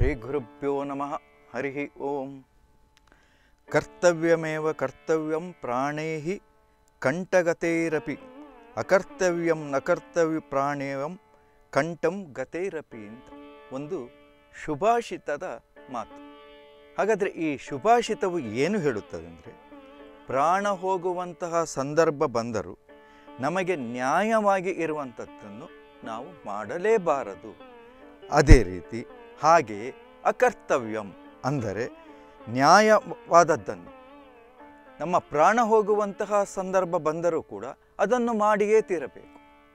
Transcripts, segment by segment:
ಶ್ರೀಗುರುಭ್ಯೋ ನಮಃ ಹರಿ ಓಂ ಕರ್ತವ್ಯಮೇವ ಕರ್ತವ್ಯಂ ಪ್ರಾಣೈಃ ಕಂಠಗತೈರಪಿ ಅಕರ್ತವ್ಯಂ ನ ಕರ್ತವ್ಯ ಪ್ರಾಣೇಯಂ ಕಂಠಂ ಗತೈರಪಿ ಅಂತ ಒಂದು ಶುಭಾಷಿತದ ಮಾತು ಹಾಗಾದರೆ ಈ ಶುಭಾಷಿತವು ಏನು ಹೇಳುತ್ತದೆ ಅಂದರೆ ಪ್ರಾಣ ಹೋಗುವಂತಹ ಸಂದರ್ಭ ಬಂದರೂ ನಮಗೆ ನ್ಯಾಯವಾಗಿ ಇರುವಂಥದ್ದನ್ನು ನಾವು ಮಾಡಲೇಬಾರದು ಅದೇ ರೀತಿ ಹಾಗೆಯೇ ಅಕರ್ತವ್ಯಂ ಅಂದರೆ ನ್ಯಾಯವಾದದ್ದನ್ನು ನಮ್ಮ ಪ್ರಾಣ ಹೋಗುವಂತಹ ಸಂದರ್ಭ ಬಂದರೂ ಕೂಡ ಅದನ್ನು ಮಾಡಿಯೇ ತೀರಬೇಕು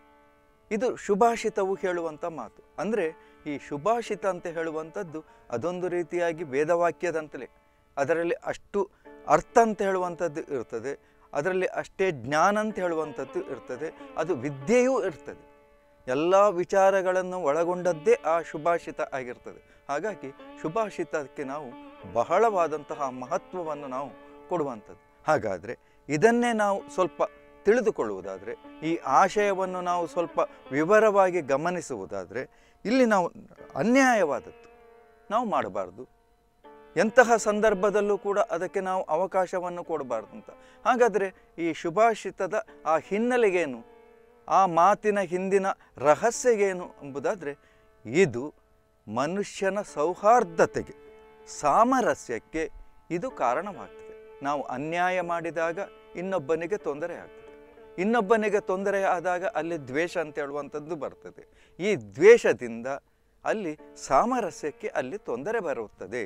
ಇದು ಶುಭಾಷಿತವು ಹೇಳುವಂಥ ಮಾತು ಅಂದರೆ ಈ ಶುಭಾಷಿತ ಅಂತ ಹೇಳುವಂಥದ್ದು ಅದೊಂದು ರೀತಿಯಾಗಿ ವೇದವಾಕ್ಯದಂತಲೇ ಅದರಲ್ಲಿ ಅಷ್ಟು ಅರ್ಥ ಅಂತ ಹೇಳುವಂಥದ್ದು ಇರ್ತದೆ ಅದರಲ್ಲಿ ಅಷ್ಟೇ ಜ್ಞಾನ ಅಂತ ಹೇಳುವಂಥದ್ದು ಇರ್ತದೆ ಅದು ವಿದ್ಯೆಯೂ ಇರ್ತದೆ ಎಲ್ಲ ವಿಚಾರಗಳನ್ನು ಒಳಗೊಂಡದ್ದೇ ಆ ಶುಭಾಷಿತ ಆಗಿರ್ತದೆ ಹಾಗಾಗಿ ಶುಭಾಷಿತಕ್ಕೆ ನಾವು ಬಹಳವಾದಂತಹ ಮಹತ್ವವನ್ನು ನಾವು ಕೊಡುವಂಥದ್ದು ಹಾಗಾದರೆ ಇದನ್ನೇ ನಾವು ಸ್ವಲ್ಪ ತಿಳಿದುಕೊಳ್ಳುವುದಾದರೆ ಈ ಆಶಯವನ್ನು ನಾವು ಸ್ವಲ್ಪ ವಿವರವಾಗಿ ಗಮನಿಸುವುದಾದರೆ ಇಲ್ಲಿ ನಾವು ಅನ್ಯಾಯವಾದದ್ದು ನಾವು ಮಾಡಬಾರ್ದು ಎಂತಹ ಸಂದರ್ಭದಲ್ಲೂ ಕೂಡ ಅದಕ್ಕೆ ನಾವು ಅವಕಾಶವನ್ನು ಕೊಡಬಾರ್ದು ಅಂತ ಹಾಗಾದರೆ ಈ ಶುಭಾಷಿತದ ಆ ಹಿನ್ನೆಲೆಗೇನು ಆ ಮಾತಿನ ಹಿಂದಿನ ರಹಸ್ಯ ಏನು ಎಂಬುದಾದರೆ ಇದು ಮನುಷ್ಯನ ಸೌಹಾರ್ದತೆಗೆ ಸಾಮರಸ್ಯಕ್ಕೆ ಇದು ಕಾರಣವಾಗ್ತದೆ ನಾವು ಅನ್ಯಾಯ ಮಾಡಿದಾಗ ಇನ್ನೊಬ್ಬನಿಗೆ ತೊಂದರೆ ಆಗ್ತದೆ ಇನ್ನೊಬ್ಬನಿಗೆ ತೊಂದರೆ ಆದಾಗ ಅಲ್ಲಿ ದ್ವೇಷ ಅಂತ ಹೇಳುವಂಥದ್ದು ಬರ್ತದೆ ಈ ದ್ವೇಷದಿಂದ ಅಲ್ಲಿ ಸಾಮರಸ್ಯಕ್ಕೆ ಅಲ್ಲಿ ತೊಂದರೆ ಬರುತ್ತದೆ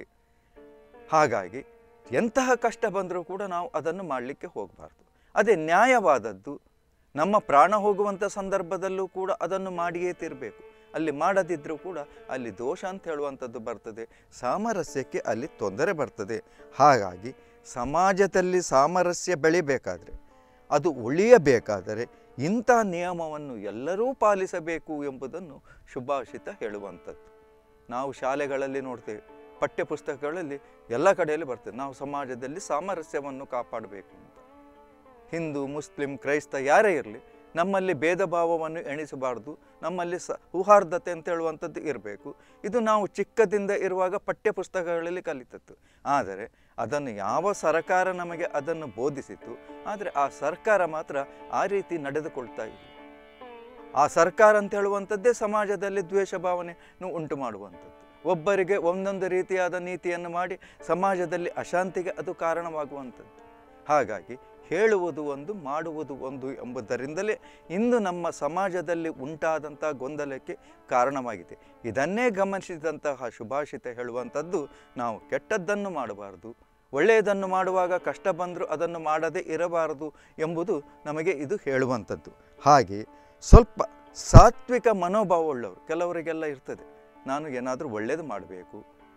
ಹಾಗಾಗಿ ಎಂತಹ ಕಷ್ಟ ಬಂದರೂ ಕೂಡ ನಾವು ಅದನ್ನು ಮಾಡಲಿಕ್ಕೆ ಹೋಗಬಾರ್ದು ಅದೇ ನ್ಯಾಯವಾದದ್ದು ನಮ್ಮ ಪ್ರಾಣ ಹೋಗುವಂಥ ಸಂದರ್ಭದಲ್ಲೂ ಕೂಡ ಅದನ್ನು ಮಾಡಿಯೇ ತಿರಬೇಕು ಅಲ್ಲಿ ಮಾಡದಿದ್ದರೂ ಕೂಡ ಅಲ್ಲಿ ದೋಷ ಅಂತ ಹೇಳುವಂಥದ್ದು ಬರ್ತದೆ ಸಾಮರಸ್ಯಕ್ಕೆ ಅಲ್ಲಿ ತೊಂದರೆ ಬರ್ತದೆ ಹಾಗಾಗಿ ಸಮಾಜದಲ್ಲಿ ಸಾಮರಸ್ಯ ಬೆಳಿಬೇಕಾದ್ರೆ ಅದು ಉಳಿಯಬೇಕಾದರೆ ಇಂಥ ನಿಯಮವನ್ನು ಎಲ್ಲರೂ ಪಾಲಿಸಬೇಕು ಎಂಬುದನ್ನು ಶುಭಾಷಿತ ಹೇಳುವಂಥದ್ದು ನಾವು ಶಾಲೆಗಳಲ್ಲಿ ನೋಡ್ತೇವೆ ಪಠ್ಯಪುಸ್ತಕಗಳಲ್ಲಿ ಎಲ್ಲ ಕಡೆಯಲ್ಲಿ ಬರ್ತದೆ ನಾವು ಸಮಾಜದಲ್ಲಿ ಸಾಮರಸ್ಯವನ್ನು ಕಾಪಾಡಬೇಕು ಅಂತ ಹಿಂದೂ ಮುಸ್ಲಿಂ ಕ್ರೈಸ್ತ ಯಾರೇ ಇರಲಿ ನಮ್ಮಲ್ಲಿ ಭೇದ ಭಾವವನ್ನು ಎಣಿಸಬಾರ್ದು ನಮ್ಮಲ್ಲಿ ಸ ಸೌಹಾರ್ದತೆ ಅಂತ ಹೇಳುವಂಥದ್ದು ಇರಬೇಕು ಇದು ನಾವು ಚಿಕ್ಕದಿಂದ ಇರುವಾಗ ಪಠ್ಯಪುಸ್ತಕಗಳಲ್ಲಿ ಕಲಿತದ್ದು ಆದರೆ ಅದನ್ನು ಯಾವ ಸರ್ಕಾರ ನಮಗೆ ಅದನ್ನು ಬೋಧಿಸಿತು ಆದರೆ ಆ ಸರ್ಕಾರ ಮಾತ್ರ ಆ ರೀತಿ ನಡೆದುಕೊಳ್ತಾ ಇಲ್ಲ ಆ ಸರ್ಕಾರ ಅಂತ ಹೇಳುವಂಥದ್ದೇ ಸಮಾಜದಲ್ಲಿ ದ್ವೇಷ ಭಾವನೆಯನ್ನು ಉಂಟು ಮಾಡುವಂಥದ್ದು ಒಬ್ಬರಿಗೆ ಒಂದೊಂದು ರೀತಿಯಾದ ನೀತಿಯನ್ನು ಮಾಡಿ ಸಮಾಜದಲ್ಲಿ ಅಶಾಂತಿಗೆ ಅದು ಕಾರಣವಾಗುವಂಥದ್ದು ಹಾಗಾಗಿ ಹೇಳುವುದು ಒಂದು ಮಾಡುವುದು ಒಂದು ಎಂಬುದರಿಂದಲೇ ಇಂದು ನಮ್ಮ ಸಮಾಜದಲ್ಲಿ ಉಂಟಾದಂಥ ಗೊಂದಲಕ್ಕೆ ಕಾರಣವಾಗಿದೆ ಇದನ್ನೇ ಗಮನಿಸಿದಂತಹ ಶುಭಾಷಿತ ಹೇಳುವಂಥದ್ದು ನಾವು ಕೆಟ್ಟದ್ದನ್ನು ಮಾಡಬಾರ್ದು ಒಳ್ಳೆಯದನ್ನು ಮಾಡುವಾಗ ಕಷ್ಟ ಬಂದರೂ ಅದನ್ನು ಮಾಡದೇ ಇರಬಾರದು ಎಂಬುದು ನಮಗೆ ಇದು ಹೇಳುವಂಥದ್ದು ಹಾಗೆ ಸ್ವಲ್ಪ ಸಾತ್ವಿಕ ಮನೋಭಾವವುಳ್ಳವರು ಕೆಲವರಿಗೆಲ್ಲ ಇರ್ತದೆ ನಾನು ಏನಾದರೂ ಒಳ್ಳೆಯದು ಮಾಡಬೇಕು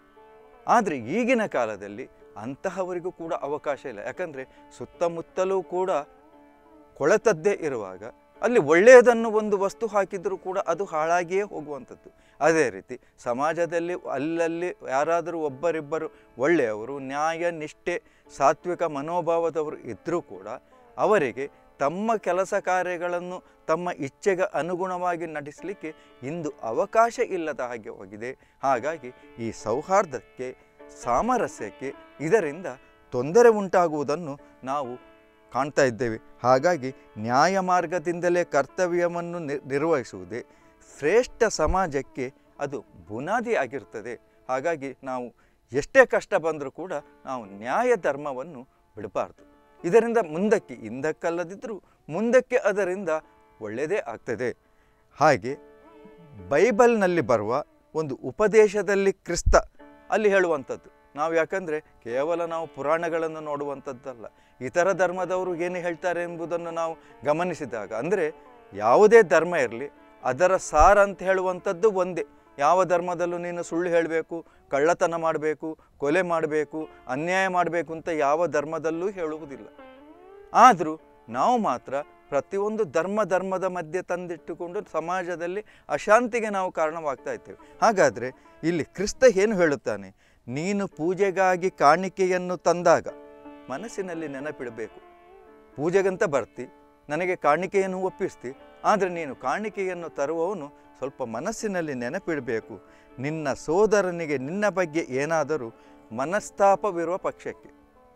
ಆದರೆ ಈಗಿನ ಕಾಲದಲ್ಲಿ ಅಂತಹವರಿಗೂ ಕೂಡ ಅವಕಾಶ ಇಲ್ಲ ಯಾಕಂದರೆ ಸುತ್ತಮುತ್ತಲೂ ಕೂಡ ಕೊಳೆತದ್ದೇ ಇರುವಾಗ ಅಲ್ಲಿ ಒಳ್ಳೆಯದನ್ನು ಒಂದು ವಸ್ತು ಹಾಕಿದರೂ ಕೂಡ ಅದು ಹಾಳಾಗಿಯೇ ಹೋಗುವಂಥದ್ದು ಅದೇ ರೀತಿ ಸಮಾಜದಲ್ಲಿ ಅಲ್ಲಲ್ಲಿ ಯಾರಾದರೂ ಒಬ್ಬರಿಬ್ಬರು ಒಳ್ಳೆಯವರು ನ್ಯಾಯ ನಿಷ್ಠೆ ಸಾತ್ವಿಕ ಮನೋಭಾವದವರು ಇದ್ದರೂ ಕೂಡ ಅವರಿಗೆ ತಮ್ಮ ಕೆಲಸ ಕಾರ್ಯಗಳನ್ನು ತಮ್ಮ ಇಚ್ಛೆಗೆ ಅನುಗುಣವಾಗಿ ನಡೆಸಲಿಕ್ಕೆ ಇಂದು ಅವಕಾಶ ಇಲ್ಲದ ಹಾಗೆ ಹೋಗಿದೆ ಹಾಗಾಗಿ ಈ ಸೌಹಾರ್ದಕ್ಕೆ ಸಾಮರಸ್ಯಕ್ಕೆ ಇದರಿಂದ ತೊಂದರೆ ಉಂಟಾಗುವುದನ್ನು ನಾವು ಕಾಣ್ತಾ ಇದ್ದೇವೆ ಹಾಗಾಗಿ ನ್ಯಾಯ ಮಾರ್ಗದಿಂದಲೇ ಕರ್ತವ್ಯವನ್ನು ನಿರ್ವಹಿಸುವುದೇ ಶ್ರೇಷ್ಠ ಸಮಾಜಕ್ಕೆ ಅದು ಬುನಾದಿ ಆಗಿರ್ತದೆ ಹಾಗಾಗಿ ನಾವು ಎಷ್ಟೇ ಕಷ್ಟ ಬಂದರೂ ಕೂಡ ನಾವು ನ್ಯಾಯ ಧರ್ಮವನ್ನು ಬಿಡಬಾರ್ದು ಇದರಿಂದ ಮುಂದಕ್ಕೆ ಹಿಂದಕ್ಕಲ್ಲದಿದ್ದರೂ ಮುಂದಕ್ಕೆ ಅದರಿಂದ ಒಳ್ಳೆಯದೇ ಆಗ್ತದೆ ಹಾಗೆ ಬೈಬಲ್ನಲ್ಲಿ ಬರುವ ಒಂದು ಉಪದೇಶದಲ್ಲಿ ಕ್ರಿಸ್ತ ಅಲ್ಲಿ ಹೇಳುವಂಥದ್ದು ನಾವು ಯಾಕಂದರೆ ಕೇವಲ ನಾವು ಪುರಾಣಗಳನ್ನು ನೋಡುವಂಥದ್ದಲ್ಲ ಇತರ ಧರ್ಮದವರು ಏನು ಹೇಳ್ತಾರೆ ಎಂಬುದನ್ನು ನಾವು ಗಮನಿಸಿದಾಗ ಅಂದರೆ ಯಾವುದೇ ಧರ್ಮ ಇರಲಿ ಅದರ ಸಾರ ಅಂತ ಹೇಳುವಂಥದ್ದು ಒಂದೇ ಯಾವ ಧರ್ಮದಲ್ಲೂ ನೀನು ಸುಳ್ಳು ಹೇಳಬೇಕು ಕಳ್ಳತನ ಮಾಡಬೇಕು ಕೊಲೆ ಮಾಡಬೇಕು ಅನ್ಯಾಯ ಮಾಡಬೇಕು ಅಂತ ಯಾವ ಧರ್ಮದಲ್ಲೂ ಹೇಳುವುದಿಲ್ಲ ಆದರೂ ನಾವು ಮಾತ್ರ ಪ್ರತಿಯೊಂದು ಧರ್ಮ ಧರ್ಮದ ಮಧ್ಯೆ ತಂದಿಟ್ಟುಕೊಂಡು ಸಮಾಜದಲ್ಲಿ ಅಶಾಂತಿಗೆ ನಾವು ಕಾರಣವಾಗ್ತಾ ಇದ್ದೇವೆ ಹಾಗಾದರೆ ಇಲ್ಲಿ ಕ್ರಿಸ್ತ ಏನು ಹೇಳುತ್ತಾನೆ ನೀನು ಪೂಜೆಗಾಗಿ ಕಾಣಿಕೆಯನ್ನು ತಂದಾಗ ಮನಸ್ಸಿನಲ್ಲಿ ನೆನಪಿಡಬೇಕು ಪೂಜೆಗಂತ ಬರ್ತಿ ನನಗೆ ಕಾಣಿಕೆಯನ್ನು ಒಪ್ಪಿಸ್ತಿ ಆದರೆ ನೀನು ಕಾಣಿಕೆಯನ್ನು ತರುವವನು ಸ್ವಲ್ಪ ಮನಸ್ಸಿನಲ್ಲಿ ನೆನಪಿಡಬೇಕು ನಿನ್ನ ಸೋದರನಿಗೆ ನಿನ್ನ ಬಗ್ಗೆ ಏನಾದರೂ ಮನಸ್ತಾಪವಿರುವ ಪಕ್ಷಕ್ಕೆ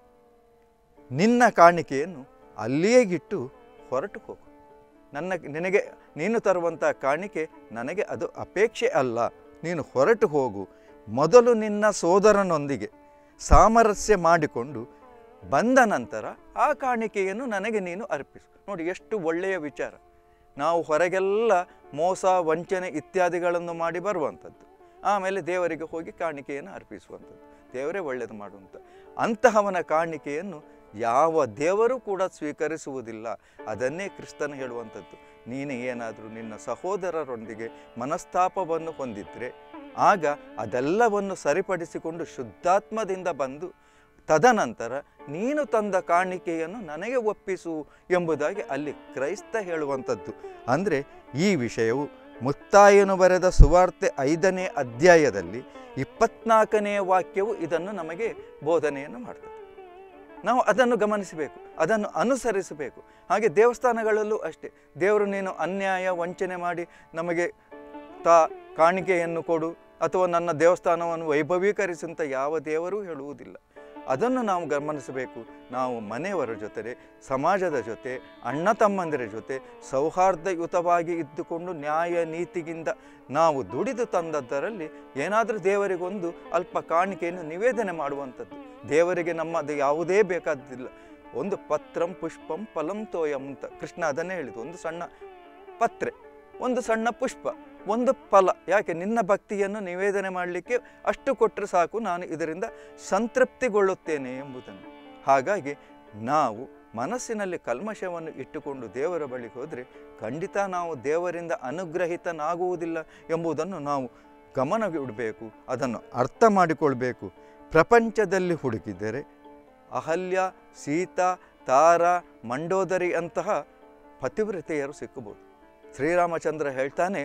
ನಿನ್ನ ಕಾಣಿಕೆಯನ್ನು ಅಲ್ಲಿಯೇ ಇಟ್ಟು ಹೊರಟು ಹೋಗು ನನ್ನ ನಿನಗೆ ನೀನು ತರುವಂಥ ಕಾಣಿಕೆ ನನಗೆ ಅದು ಅಪೇಕ್ಷೆ ಅಲ್ಲ ನೀನು ಹೊರಟು ಹೋಗು ಮೊದಲು ನಿನ್ನ ಸೋದರನೊಂದಿಗೆ ಸಾಮರಸ್ಯ ಮಾಡಿಕೊಂಡು ಬಂದ ನಂತರ ಆ ಕಾಣಿಕೆಯನ್ನು ನನಗೆ ನೀನು ಅರ್ಪಿಸು ನೋಡಿ ಎಷ್ಟು ಒಳ್ಳೆಯ ವಿಚಾರ ನಾವು ಹೊರಗೆಲ್ಲ ಮೋಸ ವಂಚನೆ ಇತ್ಯಾದಿಗಳನ್ನು ಮಾಡಿ ಬರುವಂಥದ್ದು ಆಮೇಲೆ ದೇವರಿಗೆ ಹೋಗಿ ಕಾಣಿಕೆಯನ್ನು ಅರ್ಪಿಸುವಂಥದ್ದು ದೇವರೇ ಒಳ್ಳೆಯದು ಮಾಡುವಂಥ ಅಂತಹವನ ಕಾಣಿಕೆಯನ್ನು ಯಾವ ದೇವರು ಕೂಡ ಸ್ವೀಕರಿಸುವುದಿಲ್ಲ ಅದನ್ನೇ ಕ್ರಿಸ್ತನು ಹೇಳುವಂಥದ್ದು ನೀನು ಏನಾದರೂ ನಿನ್ನ ಸಹೋದರರೊಂದಿಗೆ ಮನಸ್ತಾಪವನ್ನು ಹೊಂದಿದ್ರೆ ಆಗ ಅದೆಲ್ಲವನ್ನು ಸರಿಪಡಿಸಿಕೊಂಡು ಶುದ್ಧಾತ್ಮದಿಂದ ಬಂದು ತದನಂತರ ನೀನು ತಂದ ಕಾಣಿಕೆಯನ್ನು ನನಗೆ ಒಪ್ಪಿಸು ಎಂಬುದಾಗಿ ಅಲ್ಲಿ ಕ್ರೈಸ್ತ ಹೇಳುವಂಥದ್ದು ಅಂದರೆ ಈ ವಿಷಯವು ಮುತ್ತಾಯನು ಬರೆದ ಸುವಾರ್ತೆ ಐದನೇ ಅಧ್ಯಾಯದಲ್ಲಿ ಇಪ್ಪತ್ನಾಲ್ಕನೆಯ ವಾಕ್ಯವು ಇದನ್ನು ನಮಗೆ ಬೋಧನೆಯನ್ನು ಮಾಡ್ತದೆ ನಾವು ಅದನ್ನು ಗಮನಿಸಬೇಕು ಅದನ್ನು ಅನುಸರಿಸಬೇಕು ಹಾಗೆ ದೇವಸ್ಥಾನಗಳಲ್ಲೂ ಅಷ್ಟೇ ದೇವರು ನೀನು ಅನ್ಯಾಯ ವಂಚನೆ ಮಾಡಿ ನಮಗೆ ತಾ ಕಾಣಿಕೆಯನ್ನು ಕೊಡು ಅಥವಾ ನನ್ನ ದೇವಸ್ಥಾನವನ್ನು ವೈಭವೀಕರಿಸಂತ ಯಾವ ದೇವರೂ ಹೇಳುವುದಿಲ್ಲ ಅದನ್ನು ನಾವು ಗಮನಿಸಬೇಕು ನಾವು ಮನೆಯವರ ಜೊತೆ ಸಮಾಜದ ಜೊತೆ ಅಣ್ಣ ತಮ್ಮಂದಿರ ಜೊತೆ ಸೌಹಾರ್ದಯುತವಾಗಿ ಇದ್ದುಕೊಂಡು ನ್ಯಾಯ ನೀತಿಗಿಂದ ನಾವು ದುಡಿದು ತಂದದ್ದರಲ್ಲಿ ಏನಾದರೂ ದೇವರಿಗೊಂದು ಅಲ್ಪ ಕಾಣಿಕೆಯನ್ನು ನಿವೇದನೆ ಮಾಡುವಂಥದ್ದು ದೇವರಿಗೆ ನಮ್ಮದು ಯಾವುದೇ ಬೇಕಾದ್ದಿಲ್ಲ ಒಂದು ಪತ್ರಂ ಪುಷ್ಪಂ ಫಲಂ ತೋಯಂ ಅಂತ ಕೃಷ್ಣ ಅದನ್ನೇ ಹೇಳಿದ್ದು ಒಂದು ಸಣ್ಣ ಪತ್ರೆ ಒಂದು ಸಣ್ಣ ಪುಷ್ಪ ಒಂದು ಫಲ ಯಾಕೆ ನಿನ್ನ ಭಕ್ತಿಯನ್ನು ನಿವೇದನೆ ಮಾಡಲಿಕ್ಕೆ ಅಷ್ಟು ಕೊಟ್ಟರೆ ಸಾಕು ನಾನು ಇದರಿಂದ ಸಂತೃಪ್ತಿಗೊಳ್ಳುತ್ತೇನೆ ಎಂಬುದನ್ನು ಹಾಗಾಗಿ ನಾವು ಮನಸ್ಸಿನಲ್ಲಿ ಕಲ್ಮಶವನ್ನು ಇಟ್ಟುಕೊಂಡು ದೇವರ ಬಳಿಗೆ ಹೋದರೆ ಖಂಡಿತ ನಾವು ದೇವರಿಂದ ಅನುಗ್ರಹಿತನಾಗುವುದಿಲ್ಲ ಎಂಬುದನ್ನು ನಾವು ಗಮನವಿಡಬೇಕು ಅದನ್ನು ಅರ್ಥ ಮಾಡಿಕೊಳ್ಬೇಕು ಪ್ರಪಂಚದಲ್ಲಿ ಹುಡುಕಿದರೆ ಅಹಲ್ಯ ಸೀತಾ ತಾರ ಮಂಡೋದರಿ ಅಂತಹ ಪತಿವ್ರತೆಯರು ಸಿಕ್ಕಬಹುದು ಶ್ರೀರಾಮಚಂದ್ರ ಹೇಳ್ತಾನೆ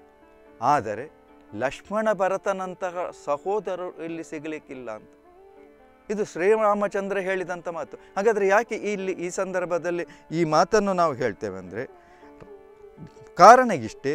ಆದರೆ ಲಕ್ಷ್ಮಣ ಭರತನಂತಹ ಸಹೋದರರು ಇಲ್ಲಿ ಸಿಗಲಿಕ್ಕಿಲ್ಲ ಅಂತ ಇದು ಶ್ರೀರಾಮಚಂದ್ರ ಹೇಳಿದಂಥ ಮಾತು ಹಾಗಾದರೆ ಯಾಕೆ ಇಲ್ಲಿ ಈ ಸಂದರ್ಭದಲ್ಲಿ ಈ ಮಾತನ್ನು ನಾವು ಹೇಳ್ತೇವೆ ಅಂದರೆ ಕಾರಣ ಇಷ್ಟೇ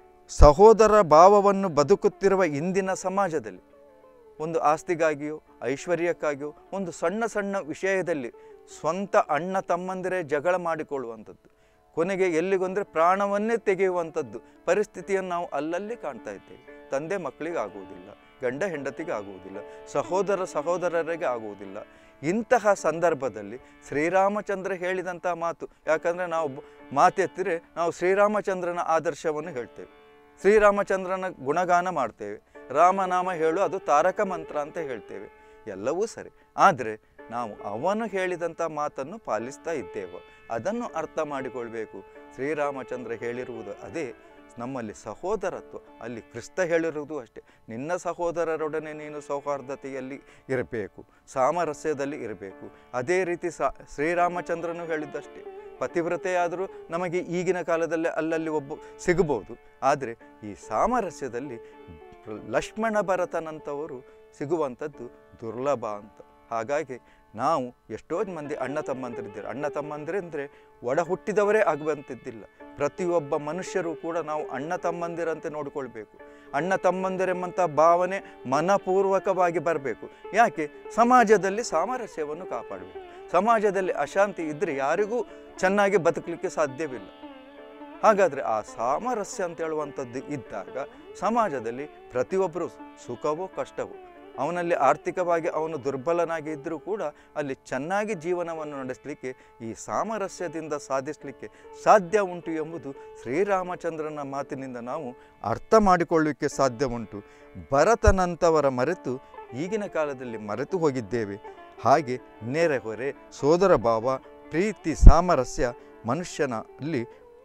ಸಹೋದರ ಭಾವವನ್ನು ಬದುಕುತ್ತಿರುವ ಇಂದಿನ ಸಮಾಜದಲ್ಲಿ ಒಂದು ಆಸ್ತಿಗಾಗಿಯೋ ಐಶ್ವರ್ಯಕ್ಕಾಗಿಯೋ ಒಂದು ಸಣ್ಣ ಸಣ್ಣ ವಿಷಯದಲ್ಲಿ ಸ್ವಂತ ಅಣ್ಣ ತಮ್ಮಂದಿರೇ ಜಗಳ ಮಾಡಿಕೊಳ್ಳುವಂಥದ್ದು ಕೊನೆಗೆ ಎಲ್ಲಿಗೊಂದರೆ ಪ್ರಾಣವನ್ನೇ ತೆಗೆಯುವಂಥದ್ದು ಪರಿಸ್ಥಿತಿಯನ್ನು ನಾವು ಅಲ್ಲಲ್ಲಿ ಕಾಣ್ತಾ ಇದ್ದೇವೆ ತಂದೆ ಮಕ್ಕಳಿಗೆ ಆಗುವುದಿಲ್ಲ ಗಂಡ ಹೆಂಡತಿಗೆ ಆಗುವುದಿಲ್ಲ ಸಹೋದರ ಸಹೋದರರಿಗೆ ಆಗುವುದಿಲ್ಲ ಇಂತಹ ಸಂದರ್ಭದಲ್ಲಿ ಶ್ರೀರಾಮಚಂದ್ರ ಹೇಳಿದಂತಹ ಮಾತು ಯಾಕಂದರೆ ನಾವು ಬ- ಮಾತೆತ್ತಿರೆ ನಾವು ಶ್ರೀರಾಮಚಂದ್ರನ ಆದರ್ಶವನ್ನು ಹೇಳ್ತೇವೆ ಶ್ರೀರಾಮಚಂದ್ರನ ಗುಣಗಾನ ಮಾಡ್ತೇವೆ ರಾಮನಾಮ ಹೇಳು ಅದು ತಾರಕ ಮಂತ್ರ ಅಂತ ಹೇಳ್ತೇವೆ ಎಲ್ಲವೂ ಸರಿ ಆದರೆ ನಾವು ಅವನು ಹೇಳಿದಂಥ ಮಾತನ್ನು ಪಾಲಿಸ್ತಾ ಇದ್ದೇವೆ ಅದನ್ನು ಅರ್ಥ ಮಾಡಿಕೊಳ್ಬೇಕು ಶ್ರೀರಾಮಚಂದ್ರ ಹೇಳಿರುವುದು ಅದೇ ನಮ್ಮಲ್ಲಿ ಸಹೋದರತ್ವ ಅಲ್ಲಿ ಕ್ರಿಸ್ತ ಹೇಳಿರುವುದು ಅಷ್ಟೇ ನಿನ್ನ ಸಹೋದರರೊಡನೆ ನೀನು ಸೌಹಾರ್ದತೆಯಲ್ಲಿ ಇರಬೇಕು ಸಾಮರಸ್ಯದಲ್ಲಿ ಇರಬೇಕು ಅದೇ ರೀತಿ ಸಾ ಶ್ರೀರಾಮಚಂದ್ರನು ಹೇಳಿದ್ದಷ್ಟೇ ಪತಿವ್ರತೆಯಾದರೂ ನಮಗೆ ಈಗಿನ ಕಾಲದಲ್ಲಿ ಅಲ್ಲಲ್ಲಿ ಒಬ್ಬ ಸಿಗಬಹುದು ಆದರೆ ಈ ಸಾಮರಸ್ಯದಲ್ಲಿ ಲಕ್ಷ್ಮಣ ಭರತನಂಥವರು ಸಿಗುವಂಥದ್ದು ದುರ್ಲಭ ಅಂತ ಹಾಗಾಗಿ ನಾವು ಎಷ್ಟೋ ಮಂದಿ ಅಣ್ಣ ತಮ್ಮಂದಿರಿದ್ದಾರೆ ಅಣ್ಣ ತಮ್ಮಂದಿರೆಂದರೆ ಒಡ ಹುಟ್ಟಿದವರೇ ಆಗುವಂಥದ್ದಿಲ್ಲ ಪ್ರತಿಯೊಬ್ಬ ಮನುಷ್ಯರು ಕೂಡ ನಾವು ಅಣ್ಣ ತಮ್ಮಂದಿರಂತೆ ನೋಡಿಕೊಳ್ಬೇಕು ಅಣ್ಣ ತಮ್ಮಂದಿರೆಂಬಂಥ ಭಾವನೆ ಮನಪೂರ್ವಕವಾಗಿ ಬರಬೇಕು ಯಾಕೆ ಸಮಾಜದಲ್ಲಿ ಸಾಮರಸ್ಯವನ್ನು ಕಾಪಾಡಬೇಕು ಸಮಾಜದಲ್ಲಿ ಅಶಾಂತಿ ಇದ್ದರೆ ಯಾರಿಗೂ ಚೆನ್ನಾಗಿ ಬದುಕಲಿಕ್ಕೆ ಸಾಧ್ಯವಿಲ್ಲ ಹಾಗಾದರೆ ಆ ಸಾಮರಸ್ಯ ಅಂತ ಹೇಳುವಂಥದ್ದು ಇದ್ದಾಗ ಸಮಾಜದಲ್ಲಿ ಪ್ರತಿಯೊಬ್ಬರು ಸುಖವೋ ಕಷ್ಟವೋ ಅವನಲ್ಲಿ ಆರ್ಥಿಕವಾಗಿ ಅವನು ದುರ್ಬಲನಾಗಿ ಇದ್ದರೂ ಕೂಡ ಅಲ್ಲಿ ಚೆನ್ನಾಗಿ ಜೀವನವನ್ನು ನಡೆಸಲಿಕ್ಕೆ ಈ ಸಾಮರಸ್ಯದಿಂದ ಸಾಧಿಸಲಿಕ್ಕೆ ಸಾಧ್ಯ ಉಂಟು ಎಂಬುದು ಶ್ರೀರಾಮಚಂದ್ರನ ಮಾತಿನಿಂದ ನಾವು ಅರ್ಥ ಮಾಡಿಕೊಳ್ಳಲಿಕ್ಕೆ ಸಾಧ್ಯ ಉಂಟು ಭರತನಂತವರ ಮರೆತು ಈಗಿನ ಕಾಲದಲ್ಲಿ ಮರೆತು ಹೋಗಿದ್ದೇವೆ ಹಾಗೆ ನೆರೆಹೊರೆ ಸೋದರ ಭಾವ ಪ್ರೀತಿ ಸಾಮರಸ್ಯ ಮನುಷ್ಯನಲ್ಲಿ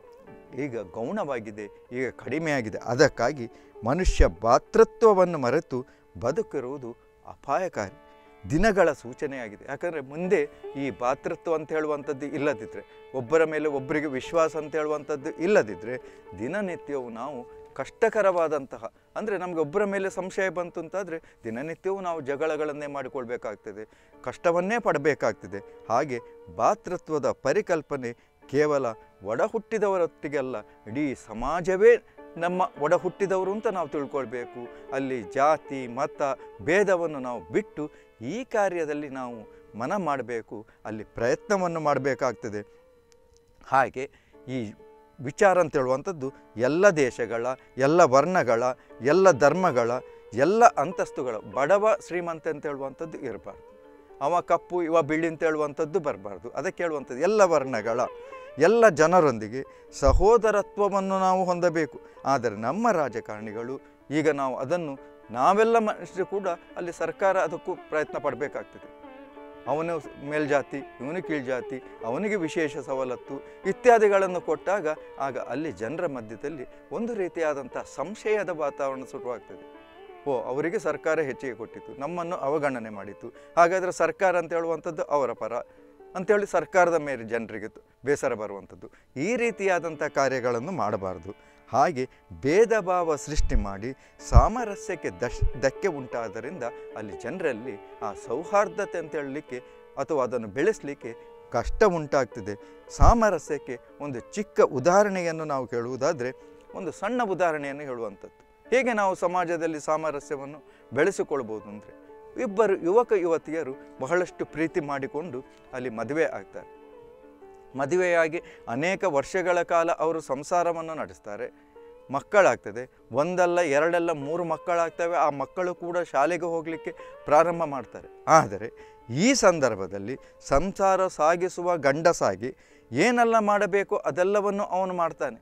ಈಗ ಗೌಣವಾಗಿದೆ ಈಗ ಕಡಿಮೆಯಾಗಿದೆ ಅದಕ್ಕಾಗಿ ಮನುಷ್ಯ ಭಾತೃತ್ವವನ್ನು ಮರೆತು ಬದುಕಿರುವುದು ಅಪಾಯಕಾರಿ ದಿನಗಳ ಸೂಚನೆಯಾಗಿದೆ ಯಾಕಂದರೆ ಮುಂದೆ ಈ ಭಾತೃತ್ವ ಅಂತ ಹೇಳುವಂಥದ್ದು ಇಲ್ಲದಿದ್ದರೆ ಒಬ್ಬರ ಮೇಲೆ ಒಬ್ಬರಿಗೆ ವಿಶ್ವಾಸ ಅಂತ ಹೇಳುವಂಥದ್ದು ಇಲ್ಲದಿದ್ದರೆ ದಿನನಿತ್ಯವೂ ನಾವು ಕಷ್ಟಕರವಾದಂತಹ ಅಂದರೆ ನಮಗೆ ಒಬ್ಬರ ಮೇಲೆ ಸಂಶಯ ಬಂತು ಅಂತಾದರೆ ದಿನನಿತ್ಯವೂ ನಾವು ಜಗಳಗಳನ್ನೇ ಮಾಡಿಕೊಳ್ಬೇಕಾಗ್ತದೆ ಕಷ್ಟವನ್ನೇ ಪಡಬೇಕಾಗ್ತದೆ ಹಾಗೆ ಭಾತೃತ್ವದ ಪರಿಕಲ್ಪನೆ ಕೇವಲ ಒಡ ಹುಟ್ಟಿದವರೊತ್ತಿಗೆಲ್ಲ ಇಡೀ ಸಮಾಜವೇ ನಮ್ಮ ಒಡ ಹುಟ್ಟಿದವರು ಅಂತ ನಾವು ತಿಳ್ಕೊಳ್ಬೇಕು ಅಲ್ಲಿ ಜಾತಿ ಮತ ಭೇದವನ್ನು ನಾವು ಬಿಟ್ಟು ಈ ಕಾರ್ಯದಲ್ಲಿ ನಾವು ಮನ ಮಾಡಬೇಕು ಅಲ್ಲಿ ಪ್ರಯತ್ನವನ್ನು ಮಾಡಬೇಕಾಗ್ತದೆ ಹಾಗೆ ಈ ವಿಚಾರ ಅಂತ ಹೇಳುವಂಥದ್ದು ಎಲ್ಲ ದೇಶಗಳ ಎಲ್ಲ ವರ್ಣಗಳ ಎಲ್ಲ ಧರ್ಮಗಳ ಎಲ್ಲ ಅಂತಸ್ತುಗಳ ಬಡವ ಶ್ರೀಮಂತ ಅಂತ ಹೇಳುವಂಥದ್ದು ಇರಬಾರ್ದು ಅವ ಕಪ್ಪು ಇವ ಬಿಳಿ ಅಂತ ಹೇಳುವಂಥದ್ದು ಬರಬಾರ್ದು ಅದಕ್ಕೆ ಹೇಳುವಂಥದ್ದು ಎಲ್ಲ ವರ್ಣಗಳ ಎಲ್ಲ ಜನರೊಂದಿಗೆ ಸಹೋದರತ್ವವನ್ನು ನಾವು ಹೊಂದಬೇಕು ಆದರೆ ನಮ್ಮ ರಾಜಕಾರಣಿಗಳು ಈಗ ನಾವು ಅದನ್ನು ನಾವೆಲ್ಲ ಮನುಷ್ಯರು ಕೂಡ ಅಲ್ಲಿ ಸರ್ಕಾರ ಅದಕ್ಕೂ ಪ್ರಯತ್ನ ಪಡಬೇಕಾಗ್ತದೆ ಅವನು ಮೇಲ್ಜಾತಿ ಇವನು ಕೀಳ್ಜಾತಿ ಅವನಿಗೆ ವಿಶೇಷ ಸವಲತ್ತು ಇತ್ಯಾದಿಗಳನ್ನು ಕೊಟ್ಟಾಗ ಆಗ ಅಲ್ಲಿ ಜನರ ಮಧ್ಯದಲ್ಲಿ ಒಂದು ರೀತಿಯಾದಂಥ ಸಂಶಯದ ವಾತಾವರಣ ಶುರುವಾಗ್ತದೆ ಓ ಅವರಿಗೆ ಸರ್ಕಾರ ಹೆಚ್ಚಿಗೆ ಕೊಟ್ಟಿತ್ತು ನಮ್ಮನ್ನು ಅವಗಣನೆ ಮಾಡಿತ್ತು ಹಾಗಾದರೆ ಸರ್ಕಾರ ಅಂತ ಹೇಳುವಂಥದ್ದು ಅವರ ಪರ ಅಂಥೇಳಿ ಸರ್ಕಾರದ ಮೇಲೆ ಜನರಿಗೆ ತ- ಬೇಸರ ಬರುವಂಥದ್ದು ಈ ರೀತಿಯಾದಂಥ ಕಾರ್ಯಗಳನ್ನು ಮಾಡಬಾರ್ದು ಹಾಗೆ ಭೇದ ಭಾವ ಸೃಷ್ಟಿ ಮಾಡಿ ಸಾಮರಸ್ಯಕ್ಕೆ ದಶ್ ಧಕ್ಕೆ ಉಂಟಾದ್ದರಿಂದ ಅಲ್ಲಿ ಜನರಲ್ಲಿ ಆ ಸೌಹಾರ್ದತೆ ಅಂತ ಹೇಳಲಿಕ್ಕೆ ಅಥವಾ ಅದನ್ನು ಬೆಳೆಸಲಿಕ್ಕೆ ಕಷ್ಟ ಉಂಟಾಗ್ತದೆ ಸಾಮರಸ್ಯಕ್ಕೆ ಒಂದು ಚಿಕ್ಕ ಉದಾಹರಣೆಯನ್ನು ನಾವು ಕೇಳುವುದಾದರೆ ಒಂದು ಸಣ್ಣ ಉದಾಹರಣೆಯನ್ನು ಹೇಳುವಂಥದ್ದು ಹೇಗೆ ನಾವು ಸಮಾಜದಲ್ಲಿ ಸಾಮರಸ್ಯವನ್ನು ಬೆಳೆಸಿಕೊಳ್ಬೋದು ಅಂದರೆ ಇಬ್ಬರು ಯುವಕ ಯುವತಿಯರು ಬಹಳಷ್ಟು ಪ್ರೀತಿ ಮಾಡಿಕೊಂಡು ಅಲ್ಲಿ ಮದುವೆ ಆಗ್ತಾರೆ ಮದುವೆಯಾಗಿ ಅನೇಕ ವರ್ಷಗಳ ಕಾಲ ಅವರು ಸಂಸಾರವನ್ನು ನಡೆಸ್ತಾರೆ ಮಕ್ಕಳಾಗ್ತದೆ ಒಂದಲ್ಲ ಎರಡಲ್ಲ ಮೂರು ಮಕ್ಕಳಾಗ್ತವೆ ಆ ಮಕ್ಕಳು ಕೂಡ ಶಾಲೆಗೆ ಹೋಗಲಿಕ್ಕೆ ಪ್ರಾರಂಭ ಮಾಡ್ತಾರೆ ಆದರೆ ಈ ಸಂದರ್ಭದಲ್ಲಿ ಸಂಸಾರ ಸಾಗಿಸುವ ಗಂಡಸಾಗಿ ಏನೆಲ್ಲ ಮಾಡಬೇಕು ಅದೆಲ್ಲವನ್ನು ಅವನು ಮಾಡ್ತಾನೆ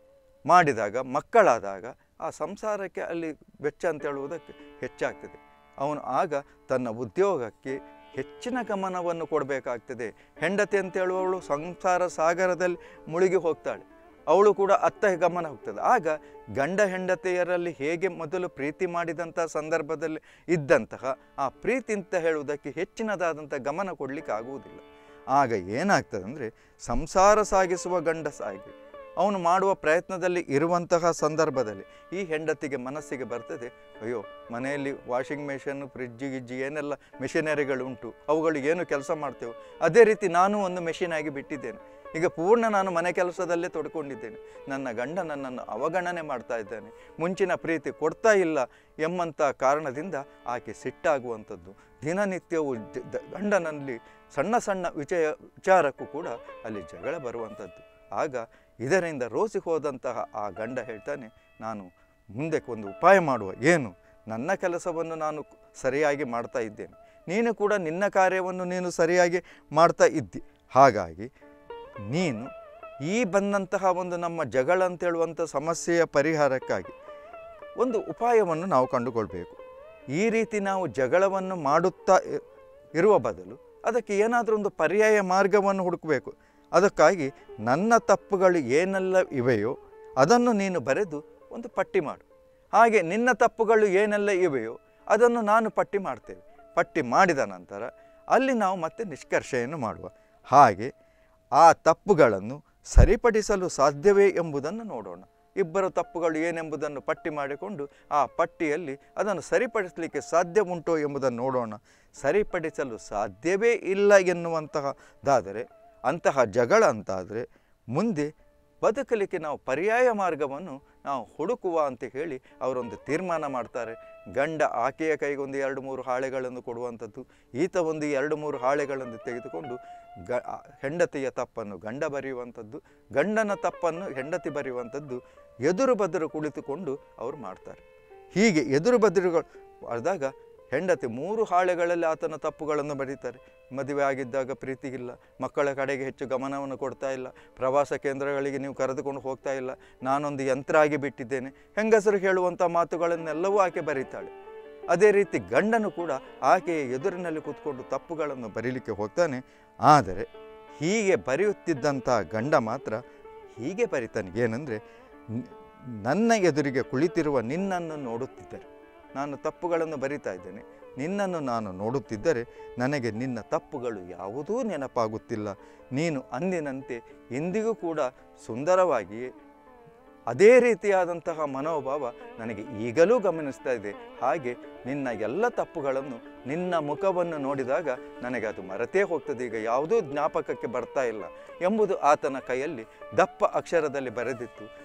ಮಾಡಿದಾಗ ಮಕ್ಕಳಾದಾಗ ಆ ಸಂಸಾರಕ್ಕೆ ಅಲ್ಲಿ ವೆಚ್ಚ ಅಂತ ಹೇಳುವುದಕ್ಕೆ ಹೆಚ್ಚಾಗ್ತದೆ ಅವನು ಆಗ ತನ್ನ ಉದ್ಯೋಗಕ್ಕೆ ಹೆಚ್ಚಿನ ಗಮನವನ್ನು ಕೊಡಬೇಕಾಗ್ತದೆ ಹೆಂಡತಿ ಅಂತ ಹೇಳುವವಳು ಸಂಸಾರ ಸಾಗರದಲ್ಲಿ ಮುಳುಗಿ ಹೋಗ್ತಾಳೆ ಅವಳು ಕೂಡ ಅತ್ತ ಗಮನ ಹೋಗ್ತದೆ ಆಗ ಗಂಡ ಹೆಂಡತಿಯರಲ್ಲಿ ಹೇಗೆ ಮೊದಲು ಪ್ರೀತಿ ಮಾಡಿದಂಥ ಸಂದರ್ಭದಲ್ಲಿ ಇದ್ದಂತಹ ಆ ಪ್ರೀತಿ ಅಂತ ಹೇಳುವುದಕ್ಕೆ ಹೆಚ್ಚಿನದಾದಂಥ ಗಮನ ಕೊಡಲಿಕ್ಕೆ ಆಗುವುದಿಲ್ಲ ಆಗ ಏನಾಗ್ತದೆ ಅಂದರೆ ಸಂಸಾರ ಸಾಗಿಸುವ ಗಂಡಸಾಗಿ ಅವನು ಮಾಡುವ ಪ್ರಯತ್ನದಲ್ಲಿ ಇರುವಂತಹ ಸಂದರ್ಭದಲ್ಲಿ ಈ ಹೆಂಡತಿಗೆ ಮನಸ್ಸಿಗೆ ಬರ್ತದೆ ಅಯ್ಯೋ ಮನೆಯಲ್ಲಿ ವಾಷಿಂಗ್ ಮೆಷಿನ್ ಫ್ರಿಜ್ಜು ಗಿಜ್ಜಿ ಏನೆಲ್ಲ ಮೆಷಿನರಿಗಳು ಉಂಟು ಅವುಗಳು ಏನು ಕೆಲಸ ಮಾಡ್ತೇವೆ ಅದೇ ರೀತಿ ನಾನು ಒಂದು ಮೆಷಿನ್ ಆಗಿ ಬಿಟ್ಟಿದ್ದೇನೆ ಈಗ ಪೂರ್ಣ ನಾನು ಮನೆ ಕೆಲಸದಲ್ಲೇ ತೊಡ್ಕೊಂಡಿದ್ದೇನೆ ನನ್ನ ಗಂಡ ನನ್ನನ್ನು ಅವಗಣನೆ ಮಾಡ್ತಾ ಇದ್ದಾನೆ ಮುಂಚಿನ ಪ್ರೀತಿ ಕೊಡ್ತಾ ಇಲ್ಲ ಎಂಬಂಥ ಕಾರಣದಿಂದ ಆಕೆ ಸಿಟ್ಟಾಗುವಂಥದ್ದು ದಿನನಿತ್ಯವೂ ಜ- ದ- ಗಂಡನಲ್ಲಿ ಸಣ್ಣ ಸಣ್ಣ ವಿಷಯ ವಿಚಾರಕ್ಕೂ ಕೂಡ ಅಲ್ಲಿ ಜಗಳ ಬರುವಂಥದ್ದು ಆಗ ಇದರಿಂದ ರೋಸಿ ಹೋದಂತಹ ಆ ಗಂಡ ಹೇಳ್ತಾನೆ ನಾನು ಮುಂದೆ ಒಂದು ಉಪಾಯ ಮಾಡುವ ಏನು ನನ್ನ ಕೆಲಸವನ್ನು ನಾನು ಸರಿಯಾಗಿ ಮಾಡ್ತಾ ಇದ್ದೇನೆ ನೀನು ಕೂಡ ನಿನ್ನ ಕಾರ್ಯವನ್ನು ನೀನು ಸರಿಯಾಗಿ ಮಾಡ್ತಾ ಇದ್ದಿ ಹಾಗಾಗಿ ನೀನು ಈ ಬಂದಂತಹ ಒಂದು ನಮ್ಮ ಜಗಳ ಅಂತ ಹೇಳುವಂಥ ಸಮಸ್ಯೆಯ ಪರಿಹಾರಕ್ಕಾಗಿ ಒಂದು ಉಪಾಯವನ್ನು ನಾವು ಕಂಡುಕೊಳ್ಬೇಕು ಈ ರೀತಿ ನಾವು ಜಗಳವನ್ನು ಮಾಡುತ್ತಾ ಇ- ಇರುವ ಬದಲು ಅದಕ್ಕೆ ಏನಾದರೂ ಒಂದು ಪರ್ಯಾಯ ಮಾರ್ಗವನ್ನು ಹುಡುಕಬೇಕು ಅದಕ್ಕಾಗಿ ನನ್ನ ತಪ್ಪುಗಳು ಏನೆಲ್ಲ ಇವೆಯೋ ಅದನ್ನು ನೀನು ಬರೆದು ಒಂದು ಪಟ್ಟಿ ಮಾಡು ಹಾಗೆ ನಿನ್ನ ತಪ್ಪುಗಳು ಏನೆಲ್ಲ ಇವೆಯೋ ಅದನ್ನು ನಾನು ಪಟ್ಟಿ ಮಾಡ್ತೇವೆ ಪಟ್ಟಿ ಮಾಡಿದ ನಂತರ ಅಲ್ಲಿ ನಾವು ಮತ್ತೆ ನಿಷ್ಕರ್ಷೆಯನ್ನು ಮಾಡುವ ಹಾಗೆ ಆ ತಪ್ಪುಗಳನ್ನು ಸರಿಪಡಿಸಲು ಸಾಧ್ಯವೇ ಎಂಬುದನ್ನು ನೋಡೋಣ ಇಬ್ಬರ ತಪ್ಪುಗಳು ಏನೆಂಬುದನ್ನು ಪಟ್ಟಿ ಮಾಡಿಕೊಂಡು ಆ ಪಟ್ಟಿಯಲ್ಲಿ ಅದನ್ನು ಸರಿಪಡಿಸಲಿಕ್ಕೆ ಸಾಧ್ಯ ಉಂಟೋ ಎಂಬುದನ್ನು ನೋಡೋಣ ಸರಿಪಡಿಸಲು ಸಾಧ್ಯವೇ ಇಲ್ಲ ಎನ್ನುವಂತಹದ್ದಾದರೆ ಅಂತಹ ಜಗಳ ಅಂತಾದರೆ ಮುಂದೆ ಬದುಕಲಿಕ್ಕೆ ನಾವು ಪರ್ಯಾಯ ಮಾರ್ಗವನ್ನು ನಾವು ಹುಡುಕುವ ಅಂತ ಹೇಳಿ ಅವರೊಂದು ತೀರ್ಮಾನ ಮಾಡ್ತಾರೆ ಗಂಡ ಆಕೆಯ ಕೈಗೊಂದು ಎರಡು ಮೂರು ಹಾಳೆಗಳನ್ನು ಕೊಡುವಂಥದ್ದು ಈತ ಒಂದು ಎರಡು ಮೂರು ಹಾಳೆಗಳನ್ನು ತೆಗೆದುಕೊಂಡು ಗ ಆ ಹೆಂಡತಿಯ ತಪ್ಪನ್ನು ಗಂಡ ಬರೆಯುವಂಥದ್ದು ಗಂಡನ ತಪ್ಪನ್ನು ಹೆಂಡತಿ ಬರೆಯುವಂಥದ್ದು ಎದುರು ಬದುರು ಕುಳಿತುಕೊಂಡು ಅವರು ಮಾಡ್ತಾರೆ ಹೀಗೆ ಎದುರು ಬದುರುಗಳು ಆದಾಗ ಹೆಂಡತಿ ಮೂರು ಹಾಳೆಗಳಲ್ಲಿ ಆತನ ತಪ್ಪುಗಳನ್ನು ಬರೀತಾರೆ ಮದುವೆ ಆಗಿದ್ದಾಗ ಪ್ರೀತಿಗಿಲ್ಲ ಮಕ್ಕಳ ಕಡೆಗೆ ಹೆಚ್ಚು ಗಮನವನ್ನು ಕೊಡ್ತಾ ಇಲ್ಲ ಪ್ರವಾಸ ಕೇಂದ್ರಗಳಿಗೆ ನೀವು ಕರೆದುಕೊಂಡು ಹೋಗ್ತಾ ಇಲ್ಲ ನಾನೊಂದು ಯಂತ್ರ ಆಗಿ ಬಿಟ್ಟಿದ್ದೇನೆ ಹೆಂಗಸರು ಹೇಳುವಂಥ ಮಾತುಗಳನ್ನೆಲ್ಲವೂ ಆಕೆ ಬರೀತಾಳೆ ಅದೇ ರೀತಿ ಗಂಡನು ಕೂಡ ಆಕೆಯ ಎದುರಿನಲ್ಲಿ ಕೂತ್ಕೊಂಡು ತಪ್ಪುಗಳನ್ನು ಬರೀಲಿಕ್ಕೆ ಹೋಗ್ತಾನೆ ಆದರೆ ಹೀಗೆ ಬರೆಯುತ್ತಿದ್ದಂಥ ಗಂಡ ಮಾತ್ರ ಹೀಗೆ ಬರಿತಾನೆ ಏನಂದರೆ ನನ್ನ ಎದುರಿಗೆ ಕುಳಿತಿರುವ ನಿನ್ನನ್ನು ನೋಡುತ್ತಿದ್ದರೆ ನಾನು ತಪ್ಪುಗಳನ್ನು ಬರಿತಾ ಇದ್ದೇನೆ ನಿನ್ನನ್ನು ನಾನು ನೋಡುತ್ತಿದ್ದರೆ ನನಗೆ ನಿನ್ನ ತಪ್ಪುಗಳು ಯಾವುದೂ ನೆನಪಾಗುತ್ತಿಲ್ಲ ನೀನು ಅಂದಿನಂತೆ ಎಂದಿಗೂ ಕೂಡ ಸುಂದರವಾಗಿಯೇ ಅದೇ ರೀತಿಯಾದಂತಹ ಮನೋಭಾವ ನನಗೆ ಈಗಲೂ ಗಮನಿಸ್ತಾ ಇದೆ ಹಾಗೆ ನಿನ್ನ ಎಲ್ಲ ತಪ್ಪುಗಳನ್ನು ನಿನ್ನ ಮುಖವನ್ನು ನೋಡಿದಾಗ ನನಗೆ ಅದು ಮರೆತೇ ಹೋಗ್ತದೆ ಈಗ ಯಾವುದೂ ಜ್ಞಾಪಕಕ್ಕೆ ಬರ್ತಾ ಇಲ್ಲ ಎಂಬುದು ಆತನ ಕೈಯಲ್ಲಿ ದಪ್ಪ ಅಕ್ಷರದಲ್ಲಿ ಬರೆದಿತ್ತು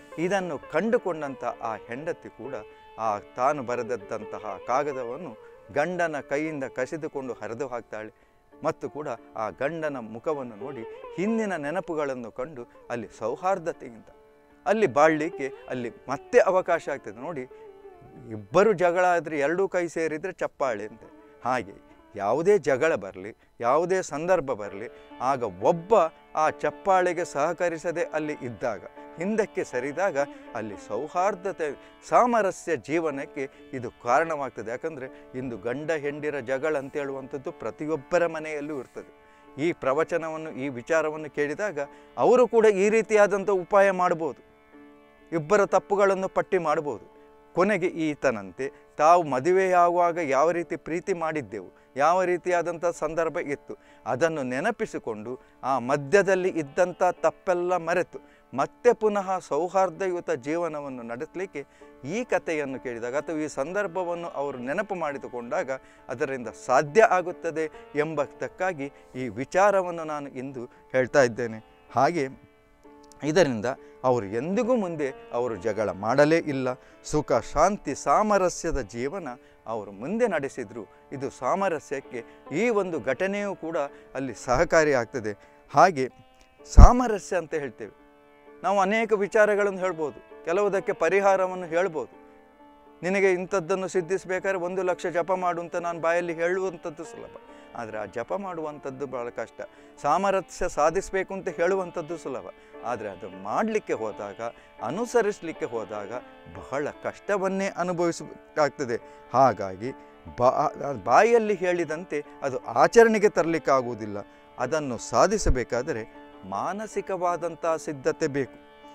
ಇದನ್ನು ಕಂಡುಕೊಂಡಂಥ ಆ ಹೆಂಡತಿ ಕೂಡ ಆ ತಾನು ಬರೆದದ್ದಂತಹ ಕಾಗದವನ್ನು ಗಂಡನ ಕೈಯಿಂದ ಕಸಿದುಕೊಂಡು ಹರಿದು ಹಾಕ್ತಾಳೆ ಮತ್ತು ಕೂಡ ಆ ಗಂಡನ ಮುಖವನ್ನು ನೋಡಿ ಹಿಂದಿನ ನೆನಪುಗಳನ್ನು ಕಂಡು ಅಲ್ಲಿ ಸೌಹಾರ್ದತೆಯಿಂದ ಅಲ್ಲಿ ಬಾಳಲಿಕ್ಕೆ ಅಲ್ಲಿ ಮತ್ತೆ ಅವಕಾಶ ಆಗ್ತದೆ ನೋಡಿ ಇಬ್ಬರು ಜಗಳ ಆದರೆ ಎರಡೂ ಕೈ ಸೇರಿದರೆ ಚಪ್ಪಾಳೆ ಅಂತೆ ಹಾಗೆ ಯಾವುದೇ ಜಗಳ ಬರಲಿ ಯಾವುದೇ ಸಂದರ್ಭ ಬರಲಿ ಆಗ ಒಬ್ಬ ಆ ಚಪ್ಪಾಳೆಗೆ ಸಹಕರಿಸದೆ ಅಲ್ಲಿ ಇದ್ದಾಗ ಹಿಂದಕ್ಕೆ ಸರಿದಾಗ ಅಲ್ಲಿ ಸೌಹಾರ್ದತೆ ಸಾಮರಸ್ಯ ಜೀವನಕ್ಕೆ ಇದು ಕಾರಣವಾಗ್ತದೆ ಯಾಕಂದರೆ ಇಂದು ಗಂಡ ಹೆಂಡಿರ ಜಗಳ ಅಂತ ಹೇಳುವಂಥದ್ದು ಪ್ರತಿಯೊಬ್ಬರ ಮನೆಯಲ್ಲೂ ಇರ್ತದೆ ಈ ಪ್ರವಚನವನ್ನು ಈ ವಿಚಾರವನ್ನು ಕೇಳಿದಾಗ ಅವರು ಕೂಡ ಈ ರೀತಿಯಾದಂಥ ಉಪಾಯ ಮಾಡ್ಬೋದು ಇಬ್ಬರ ತಪ್ಪುಗಳನ್ನು ಪಟ್ಟಿ ಮಾಡ್ಬೋದು ಕೊನೆಗೆ ಈತನಂತೆ ತಾವು ಮದುವೆಯಾಗುವಾಗ ಯಾವ ರೀತಿ ಪ್ರೀತಿ ಮಾಡಿದ್ದೆವು ಯಾವ ರೀತಿಯಾದಂಥ ಸಂದರ್ಭ ಇತ್ತು ಅದನ್ನು ನೆನಪಿಸಿಕೊಂಡು ಆ ಮಧ್ಯದಲ್ಲಿ ಇದ್ದಂಥ ತಪ್ಪೆಲ್ಲ ಮರೆತು ಮತ್ತೆ ಪುನಃ ಸೌಹಾರ್ದಯುತ ಜೀವನವನ್ನು ನಡೆಸಲಿಕ್ಕೆ ಈ ಕಥೆಯನ್ನು ಕೇಳಿದಾಗ ಅಥವಾ ಈ ಸಂದರ್ಭವನ್ನು ಅವರು ನೆನಪು ಮಾಡಿದುಕೊಂಡಾಗ ಅದರಿಂದ ಸಾಧ್ಯ ಆಗುತ್ತದೆ ಎಂಬತಕ್ಕಾಗಿ ಈ ವಿಚಾರವನ್ನು ನಾನು ಇಂದು ಹೇಳ್ತಾ ಇದ್ದೇನೆ ಹಾಗೆ ಇದರಿಂದ ಅವರು ಎಂದಿಗೂ ಮುಂದೆ ಅವರು ಜಗಳ ಮಾಡಲೇ ಇಲ್ಲ ಸುಖ ಶಾಂತಿ ಸಾಮರಸ್ಯದ ಜೀವನ ಅವರು ಮುಂದೆ ನಡೆಸಿದರು ಇದು ಸಾಮರಸ್ಯಕ್ಕೆ ಈ ಒಂದು ಘಟನೆಯೂ ಕೂಡ ಅಲ್ಲಿ ಸಹಕಾರಿಯಾಗ್ತದೆ ಹಾಗೆ ಸಾಮರಸ್ಯ ಅಂತ ಹೇಳ್ತೇವೆ ನಾವು ಅನೇಕ ವಿಚಾರಗಳನ್ನು ಹೇಳ್ಬೋದು ಕೆಲವುದಕ್ಕೆ ಪರಿಹಾರವನ್ನು ಹೇಳ್ಬೋದು ನಿನಗೆ ಇಂಥದ್ದನ್ನು ಸಿದ್ಧಿಸಬೇಕಾದ್ರೆ ಒಂದು ಲಕ್ಷ ಜಪ ಮಾಡು ಅಂತ ನಾನು ಬಾಯಲ್ಲಿ ಹೇಳುವಂಥದ್ದು ಸುಲಭ ಆದರೆ ಆ ಜಪ ಮಾಡುವಂಥದ್ದು ಭಾಳ ಕಷ್ಟ ಸಾಮರಸ್ಯ ಸಾಧಿಸಬೇಕು ಅಂತ ಹೇಳುವಂಥದ್ದು ಸುಲಭ ಆದರೆ ಅದು ಮಾಡಲಿಕ್ಕೆ ಹೋದಾಗ ಅನುಸರಿಸಲಿಕ್ಕೆ ಹೋದಾಗ ಬಹಳ ಕಷ್ಟವನ್ನೇ ಅನುಭವಿಸಬೇಕಾಗ್ತದೆ ಹಾಗಾಗಿ ಬಾ ಬಾಯಲ್ಲಿ ಹೇಳಿದಂತೆ ಅದು ಆಚರಣೆಗೆ ತರಲಿಕ್ಕಾಗುವುದಿಲ್ಲ ಅದನ್ನು ಸಾಧಿಸಬೇಕಾದರೆ ಮಾನಸಿಕವಾದಂಥ ಸಿದ್ಧತೆ ಬೇಕು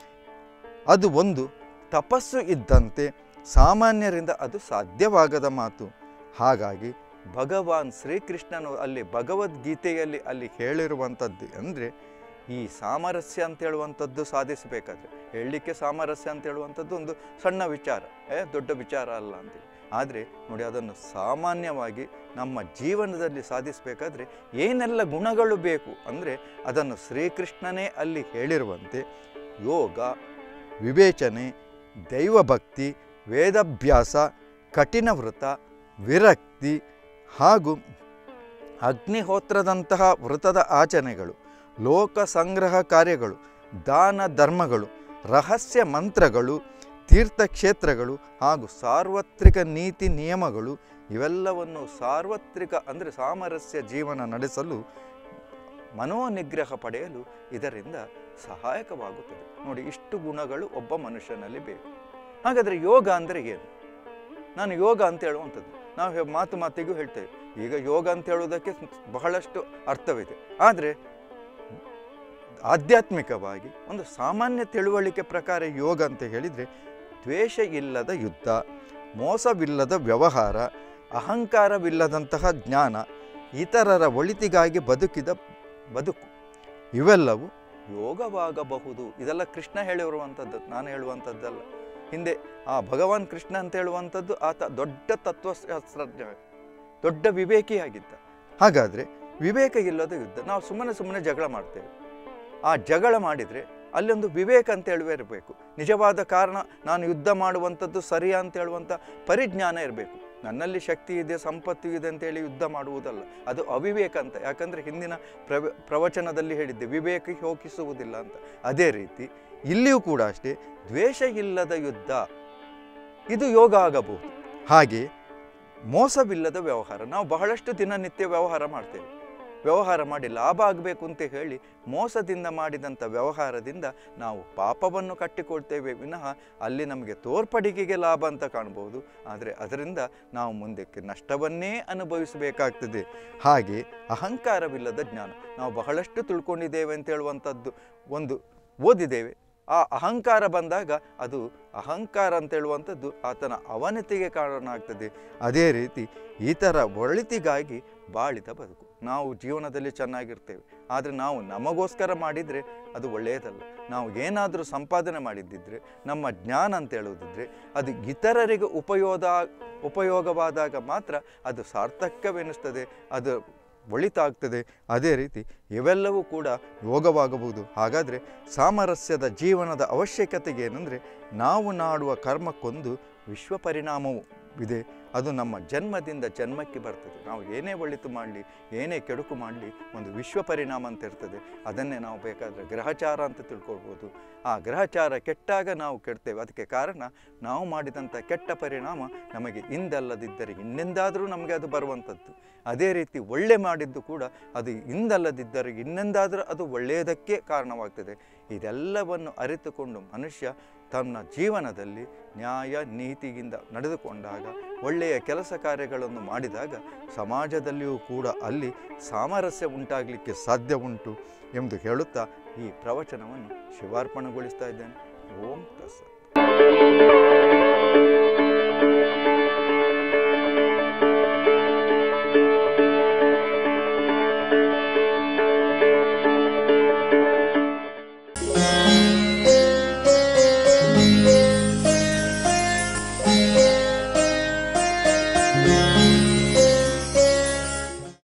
ಅದು ಒಂದು ತಪಸ್ಸು ಇದ್ದಂತೆ ಸಾಮಾನ್ಯರಿಂದ ಅದು ಸಾಧ್ಯವಾಗದ ಮಾತು ಹಾಗಾಗಿ ಭಗವಾನ್ ಶ್ರೀಕೃಷ್ಣನು ಅಲ್ಲಿ ಭಗವದ್ಗೀತೆಯಲ್ಲಿ ಅಲ್ಲಿ ಹೇಳಿರುವಂಥದ್ದು ಅಂದರೆ ಈ ಸಾಮರಸ್ಯ ಅಂತ ಹೇಳುವಂಥದ್ದು ಸಾಧಿಸಬೇಕಾದ್ರೆ ಹೇಳಲಿಕ್ಕೆ ಸಾಮರಸ್ಯ ಅಂತ ಹೇಳುವಂಥದ್ದು ಒಂದು ಸಣ್ಣ ವಿಚಾರ ಏ ದೊಡ್ಡ ವಿಚಾರ ಅಲ್ಲ ಅಂತೇಳಿ ಆದರೆ ನೋಡಿ ಅದನ್ನು ಸಾಮಾನ್ಯವಾಗಿ ನಮ್ಮ ಜೀವನದಲ್ಲಿ ಸಾಧಿಸಬೇಕಾದ್ರೆ ಏನೆಲ್ಲ ಗುಣಗಳು ಬೇಕು ಅಂದರೆ ಅದನ್ನು ಶ್ರೀಕೃಷ್ಣನೇ ಅಲ್ಲಿ ಹೇಳಿರುವಂತೆ ಯೋಗ ವಿವೇಚನೆ ದೈವಭಕ್ತಿ ವೇದಾಭ್ಯಾಸ ಕಠಿಣ ವ್ರತ ವಿರಕ್ತಿ ಹಾಗೂ ಅಗ್ನಿಹೋತ್ರದಂತಹ ವ್ರತದ ಆಚರಣೆಗಳು ಲೋಕ ಸಂಗ್ರಹ ಕಾರ್ಯಗಳು ದಾನ ಧರ್ಮಗಳು ರಹಸ್ಯ ಮಂತ್ರಗಳು ತೀರ್ಥಕ್ಷೇತ್ರಗಳು ಹಾಗೂ ಸಾರ್ವತ್ರಿಕ ನೀತಿ ನಿಯಮಗಳು ಇವೆಲ್ಲವನ್ನು ಸಾರ್ವತ್ರಿಕ ಅಂದರೆ ಸಾಮರಸ್ಯ ಜೀವನ ನಡೆಸಲು ಮನೋನಿಗ್ರಹ ಪಡೆಯಲು ಇದರಿಂದ ಸಹಾಯಕವಾಗುತ್ತದೆ ನೋಡಿ ಇಷ್ಟು ಗುಣಗಳು ಒಬ್ಬ ಮನುಷ್ಯನಲ್ಲಿ ಬೇಕು ಹಾಗಾದರೆ ಯೋಗ ಅಂದರೆ ಏನು ನಾನು ಯೋಗ ಅಂತ ಹೇಳುವಂಥದ್ದು ನಾವು ಹೇ- ಮಾತು ಮಾತಿಗೂ ಹೇಳ್ತೇವೆ ಈಗ ಯೋಗ ಅಂತ ಹೇಳುವುದಕ್ಕೆ ಬಹಳಷ್ಟು ಅರ್ಥವಿದೆ ಆದರೆ ಆಧ್ಯಾತ್ಮಿಕವಾಗಿ ಒಂದು ಸಾಮಾನ್ಯ ತಿಳುವಳಿಕೆ ಪ್ರಕಾರ ಯೋಗ ಅಂತ ಹೇಳಿದರೆ ದ್ವೇಷ ಇಲ್ಲದ ಯುದ್ಧ ಮೋಸವಿಲ್ಲದ ವ್ಯವಹಾರ ಅಹಂಕಾರವಿಲ್ಲದಂತಹ ಜ್ಞಾನ ಇತರರ ಒಳಿತಿಗಾಗಿ ಬದುಕಿದ ಬದುಕು ಇವೆಲ್ಲವೂ ಯೋಗವಾಗಬಹುದು ಇದೆಲ್ಲ ಕೃಷ್ಣ ಹೇಳಿರುವಂಥದ್ದು ನಾನು ಹೇಳುವಂಥದ್ದಲ್ಲ ಹಿಂದೆ ಆ ಭಗವಾನ್ ಕೃಷ್ಣ ಅಂತ ಹೇಳುವಂಥದ್ದು ಆತ ದೊಡ್ಡ ತತ್ವಶಾಸ್ತ್ರಜ್ಞ ದೊಡ್ಡ ವಿವೇಕಿಯಾಗಿದ್ದ ಹಾಗಾದರೆ ವಿವೇಕ ಇಲ್ಲದ ಯುದ್ಧ ನಾವು ಸುಮ್ಮನೆ ಸುಮ್ಮನೆ ಜಗಳ ಮಾಡ್ತೇವೆ ಆ ಜಗಳ ಮಾಡಿದರೆ ಅಲ್ಲೊಂದು ವಿವೇಕ ಅಂತ ಹೇಳುವ ಇರಬೇಕು ನಿಜವಾದ ಕಾರಣ ನಾನು ಯುದ್ಧ ಮಾಡುವಂಥದ್ದು ಸರಿಯಾ ಅಂತ ಹೇಳುವಂಥ ಪರಿಜ್ಞಾನ ಇರಬೇಕು ನನ್ನಲ್ಲಿ ಶಕ್ತಿ ಇದೆ ಸಂಪತ್ತು ಇದೆ ಅಂತೇಳಿ ಯುದ್ಧ ಮಾಡುವುದಲ್ಲ ಅದು ಅವಿವೇಕ ಅಂತ ಯಾಕಂದರೆ ಹಿಂದಿನ ಪ್ರವ ಪ್ರವಚನದಲ್ಲಿ ಹೇಳಿದ್ದೆ ವಿವೇಕ ಹೋಗಿಸುವುದಿಲ್ಲ ಅಂತ ಅದೇ ರೀತಿ ಇಲ್ಲಿಯೂ ಕೂಡ ಅಷ್ಟೇ ದ್ವೇಷ ಇಲ್ಲದ ಯುದ್ಧ ಇದು ಯೋಗ ಆಗಬಹುದು ಹಾಗೆ ಮೋಸವಿಲ್ಲದ ವ್ಯವಹಾರ ನಾವು ಬಹಳಷ್ಟು ದಿನನಿತ್ಯ ವ್ಯವಹಾರ ಮಾಡ್ತೇವೆ ವ್ಯವಹಾರ ಮಾಡಿ ಲಾಭ ಆಗಬೇಕು ಅಂತ ಹೇಳಿ ಮೋಸದಿಂದ ಮಾಡಿದಂಥ ವ್ಯವಹಾರದಿಂದ ನಾವು ಪಾಪವನ್ನು ಕಟ್ಟಿಕೊಳ್ತೇವೆ ವಿನಃ ಅಲ್ಲಿ ನಮಗೆ ತೋರ್ಪಡಿಕೆಗೆ ಲಾಭ ಅಂತ ಕಾಣ್ಬೋದು ಆದರೆ ಅದರಿಂದ ನಾವು ಮುಂದಕ್ಕೆ ನಷ್ಟವನ್ನೇ ಅನುಭವಿಸಬೇಕಾಗ್ತದೆ ಹಾಗೆ ಅಹಂಕಾರವಿಲ್ಲದ ಜ್ಞಾನ ನಾವು ಬಹಳಷ್ಟು ತಿಳ್ಕೊಂಡಿದ್ದೇವೆ ಅಂತ ಹೇಳುವಂಥದ್ದು ಒಂದು ಓದಿದ್ದೇವೆ ಆ ಅಹಂಕಾರ ಬಂದಾಗ ಅದು ಅಹಂಕಾರ ಅಂತ ಹೇಳುವಂಥದ್ದು ಆತನ ಅವನತಿಗೆ ಕಾರಣ ಆಗ್ತದೆ ಅದೇ ರೀತಿ ಇತರ ಒಳಿತಿಗಾಗಿ ಬಾಳಿದ ಬದುಕು ನಾವು ಜೀವನದಲ್ಲಿ ಚೆನ್ನಾಗಿರ್ತೇವೆ ಆದರೆ ನಾವು ನಮಗೋಸ್ಕರ ಮಾಡಿದರೆ ಅದು ಒಳ್ಳೆಯದಲ್ಲ ನಾವು ಏನಾದರೂ ಸಂಪಾದನೆ ಮಾಡಿದ್ದಿದ್ರೆ ನಮ್ಮ ಜ್ಞಾನ ಅಂತ ಹೇಳುವುದಿದ್ರೆ ಅದು ಇತರರಿಗೆ ಉಪಯೋಗ ಉಪಯೋಗವಾದಾಗ ಮಾತ್ರ ಅದು ಸಾರ್ಥಕವೆನಿಸ್ತದೆ ಅದು ಒಳಿತಾಗ್ತದೆ ಅದೇ ರೀತಿ ಇವೆಲ್ಲವೂ ಕೂಡ ಯೋಗವಾಗಬಹುದು ಹಾಗಾದರೆ ಸಾಮರಸ್ಯದ ಜೀವನದ ಅವಶ್ಯಕತೆಗೆ ಏನಂದರೆ ನಾವು ನಾಡುವ ಕರ್ಮಕ್ಕೊಂದು ವಿಶ್ವ ಪರಿಣಾಮವು ಇದೆ ಅದು ನಮ್ಮ ಜನ್ಮದಿಂದ ಜನ್ಮಕ್ಕೆ ಬರ್ತದೆ ನಾವು ಏನೇ ಒಳಿತು ಮಾಡಲಿ ಏನೇ ಕೆಡುಕು ಮಾಡಲಿ ಒಂದು ವಿಶ್ವ ಪರಿಣಾಮ ಅಂತ ಇರ್ತದೆ ಅದನ್ನೇ ನಾವು ಬೇಕಾದರೆ ಗ್ರಹಚಾರ ಅಂತ ತಿಳ್ಕೊಳ್ಬೋದು ಆ ಗ್ರಹಚಾರ ಕೆಟ್ಟಾಗ ನಾವು ಕೆಡ್ತೇವೆ ಅದಕ್ಕೆ ಕಾರಣ ನಾವು ಮಾಡಿದಂಥ ಕೆಟ್ಟ ಪರಿಣಾಮ ನಮಗೆ ಇಂದಲ್ಲದಿದ್ದರೆ ಇನ್ನೆಂದಾದರೂ ನಮಗೆ ಅದು ಬರುವಂಥದ್ದು ಅದೇ ರೀತಿ ಒಳ್ಳೆ ಮಾಡಿದ್ದು ಕೂಡ ಅದು ಇಂದಲ್ಲದಿದ್ದರೆ ಇನ್ನೆಂದಾದರೂ ಅದು ಒಳ್ಳೆಯದಕ್ಕೆ ಕಾರಣವಾಗ್ತದೆ ಇದೆಲ್ಲವನ್ನು ಅರಿತುಕೊಂಡು ಮನುಷ್ಯ ತನ್ನ ಜೀವನದಲ್ಲಿ ನ್ಯಾಯ ನೀತಿಯಿಂದ ನಡೆದುಕೊಂಡಾಗ ಒಳ್ಳೆಯ ಕೆಲಸ ಕಾರ್ಯಗಳನ್ನು ಮಾಡಿದಾಗ ಸಮಾಜದಲ್ಲಿಯೂ ಕೂಡ ಅಲ್ಲಿ ಸಾಮರಸ್ಯ ಉಂಟಾಗಲಿಕ್ಕೆ ಸಾಧ್ಯ ಉಂಟು ಎಂದು ಹೇಳುತ್ತಾ ಈ ಪ್ರವಚನವನ್ನು ಶಿವಾರ್ಪಣೆಗೊಳಿಸ್ತಾ ಇದ್ದೇನೆ ಓಂ ತಸ್ಸತ್